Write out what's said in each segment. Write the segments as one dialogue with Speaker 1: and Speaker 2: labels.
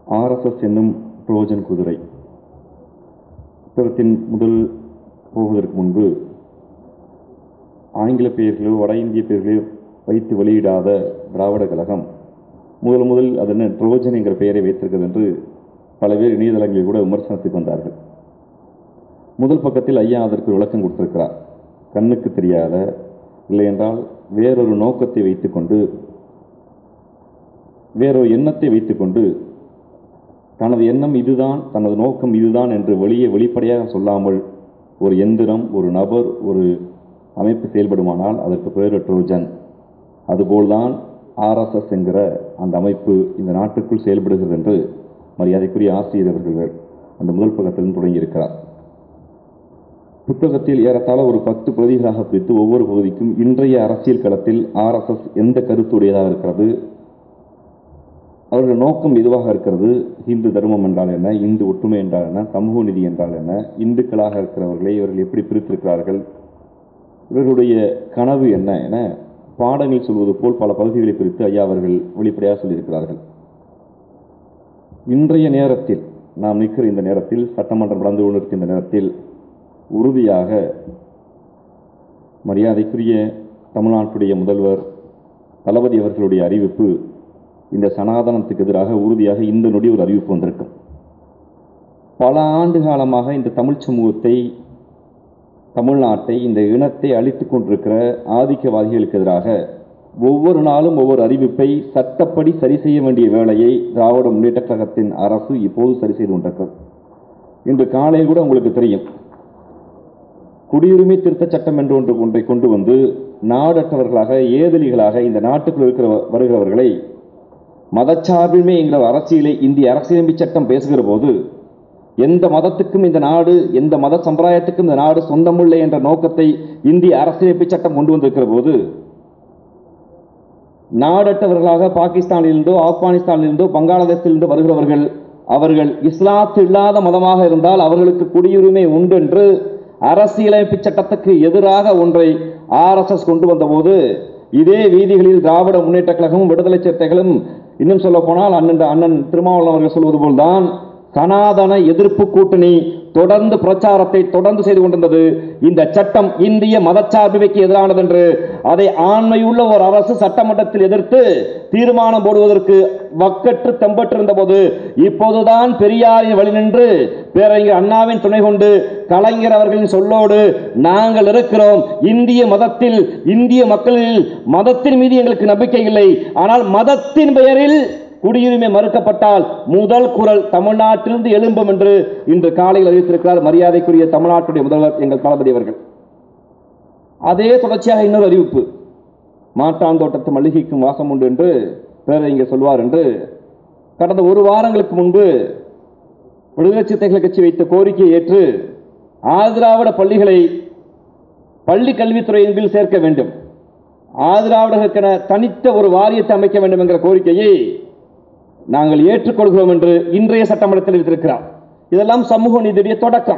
Speaker 1: RSS என்னும் Trojan குதிரை புத்தகத்தின் முதல் போவதற்கு முன்பு ஆங்கில பெயர்களோ வட இந்திய பெயர்களோ வைத்து வெளியிடாத திராவிட கழகம் முதல் முதல் அது என்ன ட்ரோஜன் என்கிற பெயரை வைத்திருக்கிறது என்று பல பேர் இணையதளங்களில் கூட விமர்சனத்துக்கு வந்தார்கள் முதல் பக்கத்தில் ஐயா அதற்கு விளக்கம் கொடுத்திருக்கிறார் கண்ணுக்கு தெரியாத இல்லை என்றால் வேறொரு நோக்கத்தை வைத்துக்கொண்டு வேறொரு எண்ணத்தை வைத்துக்கொண்டு தனது எண்ணம் இதுதான் தனது நோக்கம் இதுதான் என்று வெளியே வெளிப்படையாக சொல்லாமல் ஒரு எந்திரம் ஒரு நபர் ஒரு அமைப்பு செயல்படுமானால் அதற்கு பெயர் ட்ரோஜன் அதுபோல்தான் ஆர்எஸ்எஸ் என்கிற அந்த அமைப்பு இந்த நாட்டுக்குள் செயல்படுகிறது என்று மரியாதைக்குரிய ஆசிரியர் அவர்கள் அந்த முதல் பக்கத்திலும் தொடங்கியிருக்கிறார் புத்தகத்தில் ஏறத்தாழ ஒரு பத்து பகுதிகளாக பிரித்து ஒவ்வொரு பகுதிக்கும் இன்றைய அரசியல் களத்தில் ஆர்எஸ்எஸ் எந்த கருத்துடையதாக இருக்கிறது அவர்கள் நோக்கம் எதுவாக இருக்கிறது இந்து தர்மம் என்றால் என்ன இந்து ஒற்றுமை என்றால் என்ன சமூக நீதி என்றால் என்ன இந்துக்களாக இருக்கிறவர்களை இவர்கள் எப்படி பிரித்திருக்கிறார்கள் இவர்களுடைய கனவு என்ன என பாடங்கள் சொல்வது போல் பல பகுதிகளை பிரித்து ஐயா அவர்கள் வெளிப்படையாக சொல்லியிருக்கிறார்கள் இன்றைய நேரத்தில் நாம் நிற்கிற இந்த நேரத்தில் சட்டமன்றம் நடந்து கொண்டிருக்கின்ற நேரத்தில் உறுதியாக மரியாதைக்குரிய தமிழ்நாட்டுடைய முதல்வர் தளபதி அவர்களுடைய அறிவிப்பு இந்த சனாதனத்துக்கு எதிராக உறுதியாக இந்த நொடி ஒரு அறிவிப்பு வந்திருக்கும் பல ஆண்டு காலமாக இந்த தமிழ் சமூகத்தை தமிழ்நாட்டை இந்த இனத்தை அழித்துக் கொண்டிருக்கிற ஆதிக்கவாதிகளுக்கு எதிராக ஒவ்வொரு நாளும் ஒவ்வொரு அறிவிப்பை சட்டப்படி சரி செய்ய வேண்டிய வேலையை திராவிட முன்னேற்ற கழகத்தின் அரசு இப்போது சரி செய்து கொண்டிருக்கிறது இன்று காலையில் கூட உங்களுக்கு தெரியும் குடியுரிமை திருத்த சட்டம் என்று ஒன்று ஒன்றை கொண்டு வந்து நாடற்றவர்களாக ஏதிலிகளாக இந்த நாட்டுக்குள் இருக்கிற வருகிறவர்களை மதச்சார்பின்மை என்கிற அரசியலை இந்திய அரசியலமைப்பு சட்டம் பேசுகிற போது எந்த மதத்துக்கும் இந்த நாடு எந்த மத சம்பிரதாயத்துக்கும் இந்த நாடு சொந்தமில்லை என்ற நோக்கத்தை இந்திய அரசியலமைப்பு சட்டம் கொண்டு வந்திருக்கிற போது நாடற்றவர்களாக பாகிஸ்தானிலிருந்தோ ஆப்கானிஸ்தானிலிருந்தோ பங்களாதேஷிலிருந்தோ வருகிறவர்கள் அவர்கள் இஸ்லாத்து இல்லாத மதமாக இருந்தால் அவர்களுக்கு குடியுரிமை உண்டு என்று அரசியலமைப்பு சட்டத்துக்கு எதிராக ஒன்றை ஆர்எஸ்எஸ் கொண்டு வந்தபோது இதே வீதிகளில் திராவிட முன்னேற்ற கழகமும் விடுதலை சிறுத்தைகளும் இன்னும் சொல்ல போனால் அண்ணன் அண்ணன் திருமாவளவன் அவர்கள் சொல்வது போல்தான் சனாதன எதிர்ப்பு கூட்டணி தொடர்ந்து பிரச்சாரத்தை தொடர்ந்து செய்து கொண்டிருந்தது இந்த சட்டம் இந்திய மதச்சார்பிமைக்கு எதிரானது என்று அதை ஆண்மையுள்ள ஒரு அரசு சட்டமன்றத்தில் எதிர்த்து தீர்மானம் போடுவதற்கு வக்கற்று தெம்பற்றிருந்த போது இப்போதுதான் பெரியாரின் வழி நின்று பேரறிஞர் அண்ணாவின் துணை கொண்டு கலைஞர் அவர்களின் சொல்லோடு நாங்கள் இருக்கிறோம் இந்திய மதத்தில் இந்திய மக்களில் மதத்தின் மீது எங்களுக்கு நம்பிக்கை இல்லை ஆனால் மதத்தின் பெயரில் குடியுரிமை மறுக்கப்பட்டால் முதல் குரல் தமிழ்நாட்டிலிருந்து எழும்பும் என்று இன்று காலையில் அறிவித்திருக்கிறார் மரியாதைக்குரிய தமிழ்நாட்டுடைய முதல்வர் எங்கள் தளபதி அவர்கள் அதே தொடர்ச்சியாக இன்னொரு அறிவிப்பு மாட்டாந்தோட்டத்து மல்லிகைக்கும் வாசம் உண்டு என்று பேரறிஞர் சொல்வார் என்று கடந்த ஒரு வாரங்களுக்கு முன்பு விடுதலை சிறுத்தைகள் கட்சி வைத்த கோரிக்கையை ஏற்று ஆதிராவிட பள்ளிகளை பள்ளி கல்வித்துறையின் கீழ் சேர்க்க வேண்டும் ஆதிராவிடர்களுக்கென தனித்த ஒரு வாரியத்தை அமைக்க வேண்டும் என்கிற கோரிக்கையை நாங்கள் ஏற்றுக்கொள்கிறோம் என்று இன்றைய சட்டமன்றத்தில் வைத்திருக்கிறார் இதெல்லாம் சமூக நீதியுடைய தொடக்கம்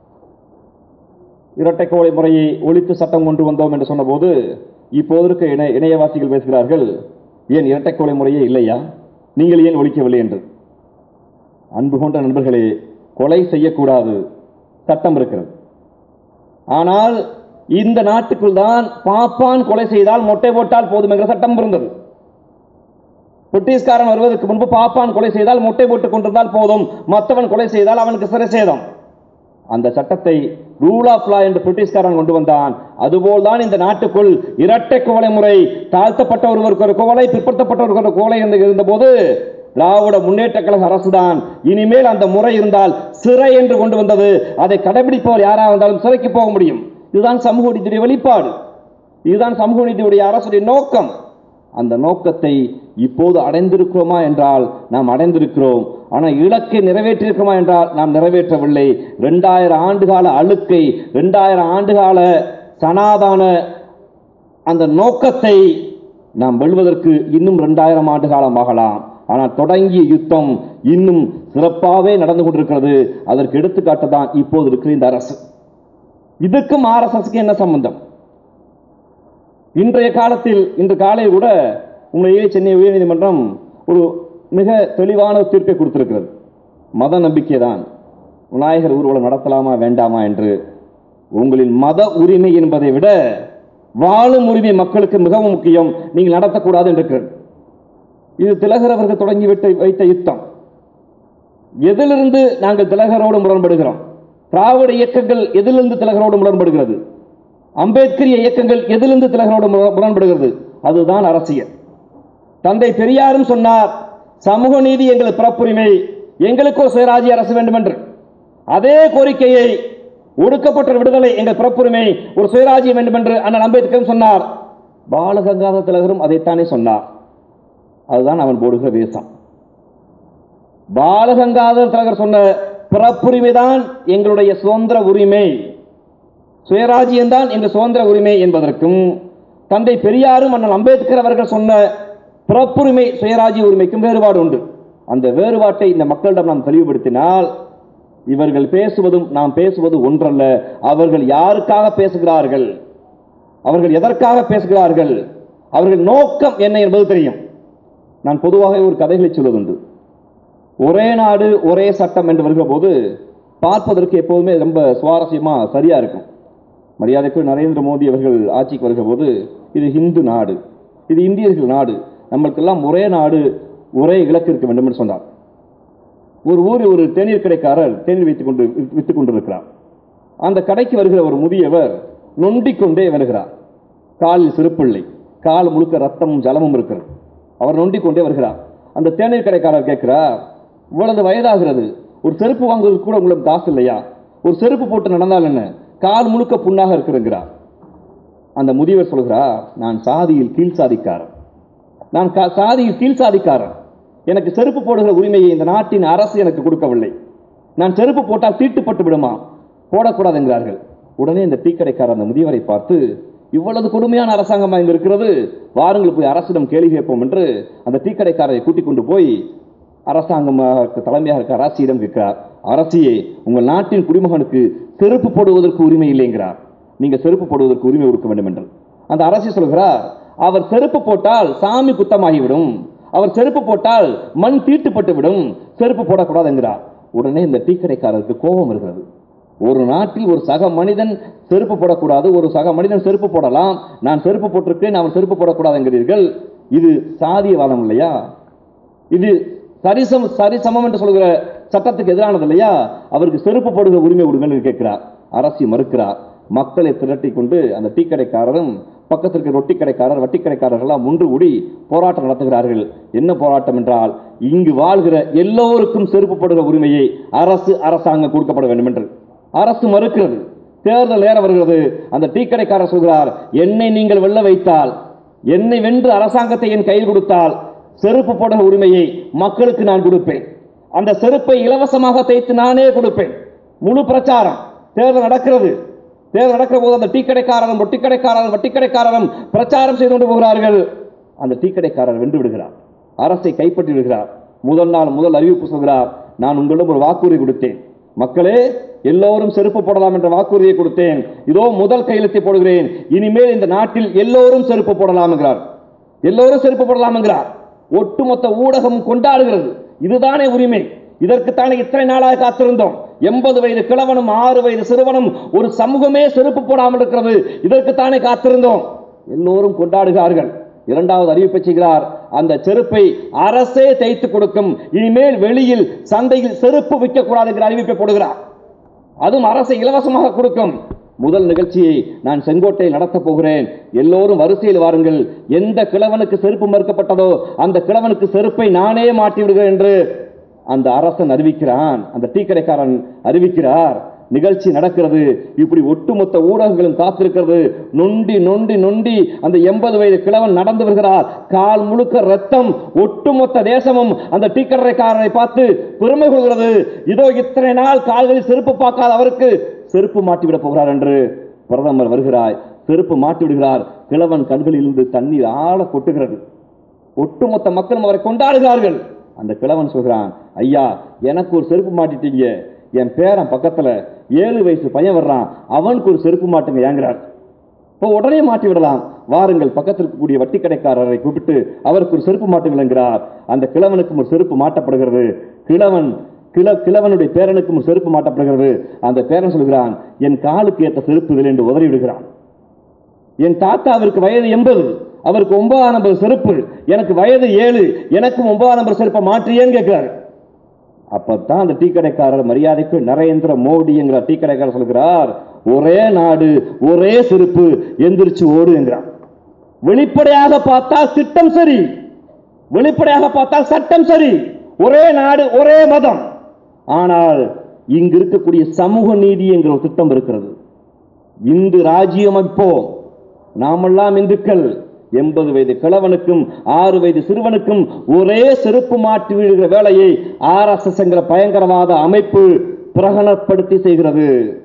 Speaker 1: இரட்டை கோவை முறையை ஒழித்து சட்டம் கொண்டு வந்தோம் என்று சொன்னபோது இப்போது இருக்க இணைய இணையவாசிகள் பேசுகிறார்கள் ஏன் இரட்டை கோவை முறையே இல்லையா நீங்கள் ஏன் ஒழிக்கவில்லை என்று அன்பு கொண்ட நண்பர்களே கொலை செய்யக்கூடாது சட்டம் இருக்கிறது ஆனால் இந்த நாட்டுக்குள் தான் பாப்பான் கொலை செய்தால் மொட்டை போட்டால் போதும் என்கிற சட்டம் இருந்தது பிரிட்டிஷ்காரன் வருவதற்கு முன்பு பாப்பான் கொலை செய்தால் முட்டை போட்டுக் கொண்டிருந்தால் போதும் மற்றவன் கொலை செய்தால் அவனுக்கு சிறை சேதம் அந்த சட்டத்தை ரூல் ஆஃப் லா என்று பிரிட்டிஷ்காரன் கொண்டு வந்தான் அதுபோல் தான் இந்த நாட்டுக்குள் இரட்டை கோலை முறை தாழ்த்தப்பட்ட ஒருவருக்கு ஒரு கோலை பிற்படுத்தப்பட்டவருக்கு ஒரு கோலை என்று இருந்தபோது திராவிட முன்னேற்ற கழக அரசுதான் இனிமேல் அந்த முறை இருந்தால் சிறை என்று கொண்டு வந்தது அதை கடைபிடிப்பவர் யாராக இருந்தாலும் சிறைக்கு போக முடியும் இதுதான் சமூக நீதியுடைய வெளிப்பாடு இதுதான் சமூக நீதியுடைய அரசுடைய நோக்கம் அந்த நோக்கத்தை இப்போது அடைந்திருக்கிறோமா என்றால் நாம் அடைந்திருக்கிறோம் ஆனால் இலக்கை நிறைவேற்றிருக்கிறோமா என்றால் நாம் நிறைவேற்றவில்லை ரெண்டாயிரம் ஆண்டுகால அழுக்கை ரெண்டாயிரம் ஆண்டுகால சனாதான அந்த நோக்கத்தை நாம் வெல்வதற்கு இன்னும் ரெண்டாயிரம் ஆண்டு காலம் ஆகலாம் ஆனால் தொடங்கிய யுத்தம் இன்னும் சிறப்பாகவே நடந்து கொண்டிருக்கிறது அதற்கு எடுத்துக்காட்டு தான் இப்போது இருக்கிற இந்த அரசு இதுக்கும் ஆர்எஸ்எஸ்க்கு என்ன சம்பந்தம் இன்றைய காலத்தில் இன்று காலை கூட உண்மையிலே சென்னை உயர்நீதிமன்றம் ஒரு மிக தெளிவான ஒரு தீர்ப்பை கொடுத்திருக்கிறது மத நம்பிக்கை தான் விநாயகர் ஊர்வலம் நடத்தலாமா வேண்டாமா என்று உங்களின் மத உரிமை என்பதை விட வாழும் உரிமை மக்களுக்கு மிகவும் முக்கியம் நீங்கள் நடத்தக்கூடாது என்று இருக்கிறது இது திலகர் அவர்கள் தொடங்கி விட்டு வைத்த யுத்தம் எதிலிருந்து நாங்கள் திலகரோடு முரண்படுகிறோம் திராவிட இயக்கங்கள் எதிலிருந்து திலகரோடு முரண்படுகிறது அம்பேத்கரிய இயக்கங்கள் எதிலிருந்து திலகரோடு முர- முரண்படுகிறது அதுதான் அரசியல் தந்தை பெரியாரும் சொன்னார் சமூக நீதி எங்கள் பிறப்புரிமை எங்களுக்கோ சுயராஜ்ய அரசு வேண்டும் என்று அதே கோரிக்கையை ஒடுக்கப்பட்ட விடுதலை எங்கள் பிறப்புரிமை ஒரு சுயராஜ்யம் வேண்டும் என்று அண்ணன் அம்பேத்கரும் சொன்னார் பாலகங்காதர திலகரும் அதைத்தானே சொன்னார் அதுதான் அவன் போடுகிற வேஷம் பாலகங்காதர திலகர் சொன்ன பிறப்புரிமை தான் எங்களுடைய சுதந்திர உரிமை சுயராஜ்யம் தான் எங்கள் சுதந்திர உரிமை என்பதற்கும் தந்தை பெரியாரும் அண்ணன் அம்பேத்கர் அவர்கள் சொன்ன பிறப்புரிமை சுயராஜ்ய உரிமைக்கும் வேறுபாடு உண்டு அந்த வேறுபாட்டை இந்த மக்களிடம் நாம் தெளிவுபடுத்தினால் இவர்கள் பேசுவதும் நாம் பேசுவது ஒன்றல்ல அவர்கள் யாருக்காக பேசுகிறார்கள் அவர்கள் எதற்காக பேசுகிறார்கள் அவர்கள் நோக்கம் என்ன என்பது தெரியும் நான் பொதுவாக ஒரு கதைகளை சொல்வதுண்டு ஒரே நாடு ஒரே சட்டம் என்று வருகிற போது பார்ப்பதற்கு எப்போதுமே ரொம்ப சுவாரஸ்யமா சரியா இருக்கும் மரியாதைக்கு நரேந்திர மோடி அவர்கள் ஆட்சிக்கு வருகிற போது இது இந்து நாடு இது இந்தியர்கள் நாடு நம்மளுக்கெல்லாம் ஒரே நாடு ஒரே இலக்கு இருக்க வேண்டும் என்று சொன்னார் ஒரு ஊரில் ஒரு தேநீர் கடைக்காரர் தேநீர் வைத்துக் கொண்டு வித்துக் கொண்டிருக்கிறார் அந்த கடைக்கு வருகிற ஒரு முதியவர் நொண்டிக் கொண்டே வருகிறார் காலில் செருப்பில்லை கால் முழுக்க ரத்தமும் ஜலமும் இருக்கிறது அவர் நொண்டிக் கொண்டே வருகிறார் அந்த தேநீர் கடைக்காரர் கேட்கிறார் இவ்வளவு வயதாகிறது ஒரு செருப்பு வாங்குவதற்கு கூட உங்களுக்கு காசு இல்லையா ஒரு செருப்பு போட்டு நடந்தால் என்ன கால் முழுக்க புண்ணாக இருக்கிறார் அந்த முதியவர் சொல்கிறார் நான் சாதியில் கீழ் சாதிக்காரன் நான் கா- சாதியில் கீழ் சாதிக்காரன் எனக்கு செருப்பு போடுகிற உரிமையை இந்த நாட்டின் அரசு எனக்கு கொடுக்கவில்லை நான் செருப்பு போட்டால் தீட்டுப்பட்டு விடுமா போடக்கூடாது என்கிறார்கள் உடனே இந்த டீ கடைக்காரர் அந்த முதியவரை பார்த்து இவ்வளவு கொடுமையான அரசாங்கமாக இங்கு இருக்கிறது வாருங்கள் போய் அரசிடம் கேள்வி கேட்போம் என்று அந்த டீ கடைக்காரரை கூட்டிக் கொண்டு போய் அரசாங்கமாக தலைமையாக இருக்க அரசியிடம் கேட்கிறார் அரசியே உங்கள் நாட்டின் குடிமகனுக்கு செருப்பு போடுவதற்கு உரிமை இல்லைங்கிறார் நீங்க செருப்பு போடுவதற்கு உரிமை கொடுக்க வேண்டும் என்று அந்த அரசி சொல்கிறார் அவர் செருப்பு போட்டால் சாமி குத்தமாகிவிடும் அவர் செருப்பு போட்டால் மண் தீட்டுப்பட்டு விடும் செருப்பு போடக்கூடாது என்கிறார் உடனே இந்த டீ கடைக்காரருக்கு கோபம் வருகிறது ஒரு நாட்டில் ஒரு சக மனிதன் செருப்பு போடக்கூடாது ஒரு சக மனிதன் செருப்பு போடலாம் நான் செருப்பு போட்டிருக்கேன் அவன் செருப்பு போடக்கூடாது என்கிறீர்கள் இது சாதியவாதம் இல்லையா இது சரிசம் சரிசமம் என்று சொல்கிற சட்டத்துக்கு எதிரானது இல்லையா அவருக்கு செருப்பு போடுகிற உரிமை கொடுங்கள் என்று கேட்கிறார் அரசி மறுக்கிறார் மக்களை திரட்டி கொண்டு அந்த டீ கடைக்காரரும் பக்கத்தில் இருக்கிற ரொட்டி கடைக்காரர் வட்டி கடைக்காரர்கள்லாம் ஒன்று கூடி போராட்டம் நடத்துகிறார்கள் என்ன போராட்டம் என்றால் இங்கு வாழ்கிற எல்லோருக்கும் செருப்பு போடுகிற உரிமையை அரசு அரசாங்கம் கொடுக்கப்பட வேண்டும் என்று அரசு மறுக்கிறது தேர்தல் நேரம் வருகிறது அந்த டீ கடைக்காரர் சொல்கிறார் என்னை நீங்கள் வெல்ல வைத்தால் என்னை வென்று அரசாங்கத்தை என் கையில் கொடுத்தால் செருப்பு போடுகிற உரிமையை மக்களுக்கு நான் கொடுப்பேன் அந்த செருப்பை இலவசமாக தைத்து நானே கொடுப்பேன் முழு பிரச்சாரம் தேர்தல் நடக்கிறது தேர்தல் நடக்கிற போது அந்த டீ கடைக்காரரும் ரொட்டி கடைக்காரரும் வட்டி கடைக்காரரும் பிரச்சாரம் செய்து கொண்டு போகிறார்கள் அந்த டீ கடைக்காரர் வென்று விடுகிறார் அரசை கைப்பற்றி விடுகிறார் முதல் நாள் முதல் அறிவிப்பு சொல்கிறார் நான் உங்களிடம் ஒரு வாக்குறுதி கொடுத்தேன் மக்களே எல்லோரும் செருப்பு போடலாம் என்ற வாக்குறுதியை கொடுத்தேன் இதோ முதல் கையெழுத்தை போடுகிறேன் இனிமேல் இந்த நாட்டில் எல்லோரும் செருப்பு போடலாம் என்கிறார் எல்லோரும் செருப்பு போடலாம் என்கிறார் ஒட்டுமொத்த ஊடகம் கொண்டாடுகிறது இதுதானே உரிமை இதற்குத்தானே இத்தனை நாளாக காத்திருந்தோம் எண்பது வயது கிழவனும் ஆறு வயது சிறுவனும் ஒரு சமூகமே செருப்பு போடாமல் இருக்கிறது இதற்குத்தானே காத்திருந்தோம் எல்லோரும் கொண்டாடுகிறார்கள் இரண்டாவது அறிவிப்பை செய்கிறார் அந்த செருப்பை அரசே தைத்து கொடுக்கும் இனிமேல் வெளியில் சந்தையில் செருப்பு விற்கக்கூடாது என்கிற அறிவிப்பை போடுகிறார் அதுவும் அரசு இலவசமாக கொடுக்கும் முதல் நிகழ்ச்சியை நான் செங்கோட்டையில் நடத்தப் போகிறேன் எல்லோரும் வரிசையில் வாருங்கள் எந்த கிழவனுக்கு செருப்பு மறுக்கப்பட்டதோ அந்த கிழவனுக்கு செருப்பை நானே மாட்டி விடுகிறேன் என்று அந்த அரசன் அறிவிக்கிறான் அந்த டீ கடைக்காரன் அறிவிக்கிறார் நிகழ்ச்சி நடக்கிறது இப்படி ஒட்டுமொத்த ஊடகங்களும் காத்திருக்கிறது நொண்டி நொண்டி நொண்டி அந்த எண்பது வயது கிழவன் நடந்து வருகிறார் கால் முழுக்க ரத்தம் ஒட்டுமொத்த தேசமும் அந்த டீ கடைக்காரனை பார்த்து பெருமை கொள்கிறது இதோ இத்தனை நாள் கால்களில் செருப்பு பார்க்காத அவருக்கு செருப்பு மாட்டிவிடப் போகிறார் என்று பிரதமர் வருகிறார் செருப்பு மாட்டி விடுகிறார் கிழவன் கண்களில் இருந்து தண்ணீர் ஆழ கொட்டுகிறது ஒட்டுமொத்த மக்களும் அவரை கொண்டாடுகிறார்கள் அந்த கிழவன் சொல்கிறான் ஐயா எனக்கு ஒரு செருப்பு மாட்டிட்டீங்க என் பேரன் பக்கத்துல ஏழு வயசு பையன் வர்றான் அவனுக்கு ஒரு செருப்பு மாட்டுங்க ஏங்குறார் இப்போ உடனே மாற்றி விடலாம் வாருங்கள் பக்கத்தில் இருக்கக்கூடிய வட்டி கடைக்காரரை கூப்பிட்டு அவருக்கு ஒரு செருப்பு மாட்டுங்கள் என்கிறார் அந்த கிழவனுக்கும் ஒரு செருப்பு மாட்டப்படுகிறது கிழவன் கிழ கிழவனுடைய பேரனுக்கும் ஒரு செருப்பு மாட்டப்படுகிறது அந்த பேரன் சொல்கிறான் என் காலுக்கு ஏற்ற செருப்பு இதில் என்று உதறி விடுகிறான் என் தாத்தாவிற்கு வயது எண்பது அவருக்கு ஒன்பதாம் நம்பர் செருப்பு எனக்கு வயது ஏழு எனக்கும் ஒன்பதாம் நம்பர் செருப்பை மாற்றியேன்னு கேட்கிறாரு அப்பதான் அந்த டீ கடைக்காரர் மரியாதைக்கு நரேந்திர மோடிங்கிற டீ கடைக்காரர் சொல்கிறார் ஒரே நாடு ஒரே செருப்பு எந்திரிச்சு ஓடு என்கிறார் வெளிப்படையாக பார்த்தால் திட்டம் சரி வெளிப்படையாக பார்த்தால் சட்டம் சரி ஒரே நாடு ஒரே மதம் ஆனால் இங்கு இருக்கக்கூடிய சமூக நீதி என்கிற ஒரு திட்டம் இருக்கிறது இந்து ராஜ்யம் அமைப்போம் நாமெல்லாம் இந்துக்கள் எண்பது வயது கிழவனுக்கும் ஆறு வயது சிறுவனுக்கும் ஒரே செருப்பு மாற்றி விடுகிற வேலையை ஆர்எஸ்எஸ் என்கிற பயங்கரவாத அமைப்பு பிரகடனப்படுத்தி செய்கிறது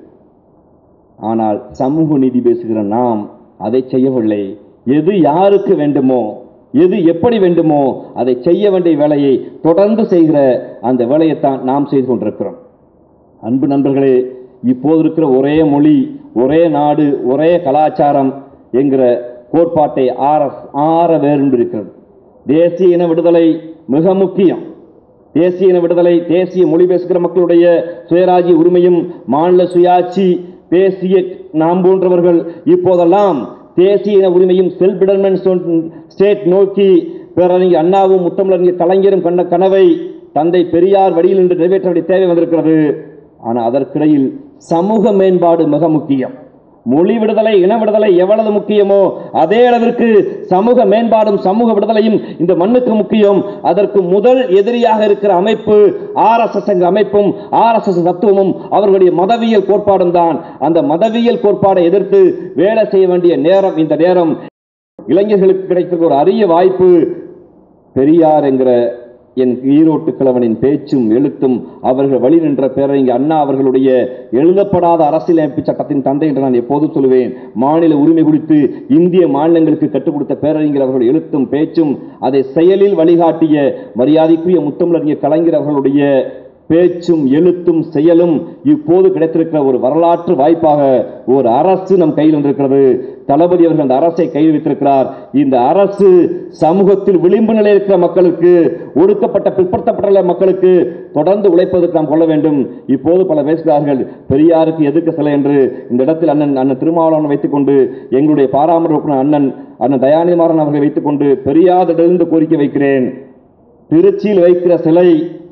Speaker 1: ஆனால் சமூக நீதி பேசுகிற நாம் அதை செய்யவில்லை எது யாருக்கு வேண்டுமோ எது எப்படி வேண்டுமோ அதை செய்ய வேண்டிய வேலையை தொடர்ந்து செய்கிற அந்த வேலையைத்தான் நாம் செய்து கொண்டிருக்கிறோம் அன்பு நண்பர்களே இப்போது இருக்கிற ஒரே மொழி ஒரே நாடு ஒரே கலாச்சாரம் என்கிற கோட்பாட்டை ஆற ஆற வேறுண்டு இருக்கிறது தேசிய இன விடுதலை மிக முக்கியம் தேசிய இன விடுதலை தேசிய மொழி பேசுகிற மக்களுடைய சுயராஜ்ய உரிமையும் மாநில சுயாட்சி தேசிய நாம் போன்றவர்கள் இப்போதெல்லாம் தேசிய இன உரிமையும் செல்ஃப் டிடர்மெண்ட் ஸ்டேட் நோக்கி பேரறிஞர் அண்ணாவும் முத்தமிழறிஞர் கலைஞரும் கண்ட கனவை தந்தை பெரியார் வழியில் இன்று நிறைவேற்ற வேண்டிய தேவை வந்திருக்கிறது ஆனால் அதற்கிடையில் சமூக மேம்பாடு மிக முக்கியம் மொழி விடுதலை இன விடுதலை எவ்வளவு முக்கியமோ அதே அளவிற்கு சமூக மேம்பாடும் சமூக விடுதலையும் இந்த மண்ணுக்கு முக்கியம் அதற்கு முதல் எதிரியாக இருக்கிற அமைப்பு ஆர்எஸ்எஸ் என்ற அமைப்பும் ஆர்எஸ்எஸ் தத்துவமும் அவர்களுடைய மதவியல் கோட்பாடும் தான் அந்த மதவியல் கோட்பாடை எதிர்த்து வேலை செய்ய வேண்டிய நேரம் இந்த நேரம் இளைஞர்களுக்கு கிடைக்கிற ஒரு அரிய வாய்ப்பு பெரியார் என்கிற என் ஈரோட்டு கிழவனின் பேச்சும் எழுத்தும் அவர்கள் வழி நின்ற பேரறிஞர் அண்ணா அவர்களுடைய எழுதப்படாத அரசியலமைப்பு சட்டத்தின் தந்தை என்று நான் எப்போதும் சொல்லுவேன் மாநில உரிமை குறித்து இந்திய மாநிலங்களுக்கு கற்றுக் கொடுத்த பேரறிஞர் அவர்கள் எழுத்தும் பேச்சும் அதை செயலில் வழிகாட்டிய மரியாதைக்குரிய முத்தமிழறிஞர் கலைஞர் அவர்களுடைய பேச்சும் எழுத்தும் செயலும் இப்போது கிடைத்திருக்கிற ஒரு வரலாற்று வாய்ப்பாக ஒரு அரசு நம் கையில் இருக்கிறது தளபதி அவர்கள் அந்த அரசை கையில் வைத்திருக்கிறார் இந்த அரசு சமூகத்தில் விளிம்பு நிலையில் இருக்கிற மக்களுக்கு ஒடுக்கப்பட்ட பிற்படுத்தப்பட்ட மக்களுக்கு தொடர்ந்து உழைப்பதற்கு நாம் கொள்ள வேண்டும் இப்போது பல பேசுகிறார்கள் பெரியாருக்கு எதிர்க்க சிலை என்று இந்த இடத்தில் அண்ணன் அண்ணன் திருமாவளவன் வைத்துக் கொண்டு எங்களுடைய பாராமர உறுப்பினர் அண்ணன் அண்ணன் தயாநிதி மாறன் அவர்களை வைத்துக் கொண்டு பெரியாரிடமிருந்து கோரிக்கை வைக்கிறேன் திருச்சியில் வைக்கிற சிலை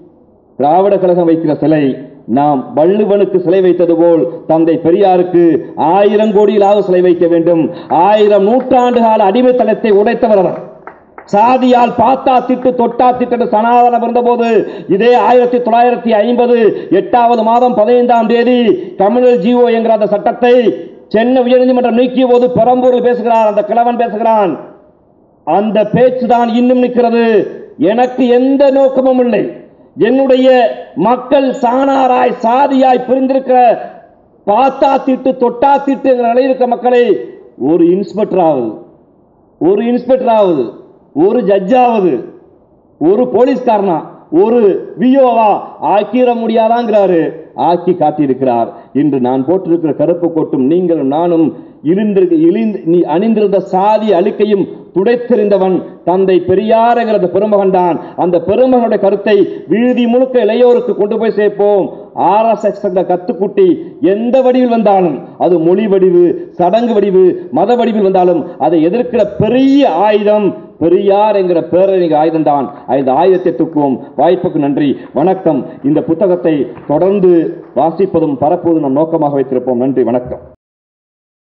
Speaker 1: திராவிட கழகம் வைக்கிற சிலை நாம் வள்ளுவனுக்கு சிலை வைத்தது போல் தந்தை பெரியாருக்கு ஆயிரம் கோடியிலாவது சிலை வைக்க வேண்டும் ஆயிரம் நூற்றாண்டு கால அடிமைத்தனத்தை உடைத்தவர் அவர் சாதியால் பார்த்தா திட்டு தொட்டா திட்டு சனாதனம் இருந்தபோது இதே ஆயிரத்தி தொள்ளாயிரத்தி ஐம்பது எட்டாவது மாதம் பதினைந்தாம் தேதி கம்யூனல் ஜிஓ என்கிற அந்த சட்டத்தை சென்னை உயர்நீதிமன்றம் நீக்கிய போது பெரம்பூரில் பேசுகிறார் அந்த கிழவன் பேசுகிறான் அந்த பேச்சு தான் இன்னும் நிற்கிறது எனக்கு எந்த நோக்கமும் இல்லை என்னுடைய மக்கள் சாணாராய் சாதியாய் பிரிந்திருக்கிற பார்த்தா திட்டு தொட்டா திட்டுங்கிற நிலையில் இருக்கிற மக்களை ஒரு இன்ஸ்பெக்டர் ஆகுது ஒரு இன்ஸ்பெக்டர் ஆகுது ஒரு ஜட்ஜாவது ஒரு போலீஸ்காரனா ஒரு வியோவா ஆக்கிட முடியாதாங்கிறாரு ஆக்கி காட்டியிருக்கிறார் இன்று நான் போட்டிருக்கிற கருப்பு கோட்டும் நீங்களும் நானும் இழிந்திருக்க இழிந்து நீ அணிந்திருந்த சாதி அழுக்கையும் துடைத்தெறிந்தவன் தந்தை பெரியாருங்கிற அந்த பெருமகன் தான் அந்த பெருமகனுடைய கருத்தை வீதி முழுக்க இளையோருக்கு கொண்டு போய் சேர்ப்போம் ஆர்எஸ்எஸ் என்ற கத்துக்குட்டி எந்த வடிவில் வந்தாலும் அது மொழி வடிவு சடங்கு வடிவு மத வடிவில் வந்தாலும் அதை எதிர்க்கிற பெரிய ஆயுதம் பெரியார் என்கிற பேரறிஞர் ஆயுதம் தான் இந்த ஆயுதத்தை தூக்குவோம் வாய்ப்புக்கு நன்றி வணக்கம் இந்த புத்தகத்தை தொடர்ந்து வாசிப்பதும் பரப்புவதும் நம் நோக்கமாக வைத்திருப்போம் நன்றி வணக்கம்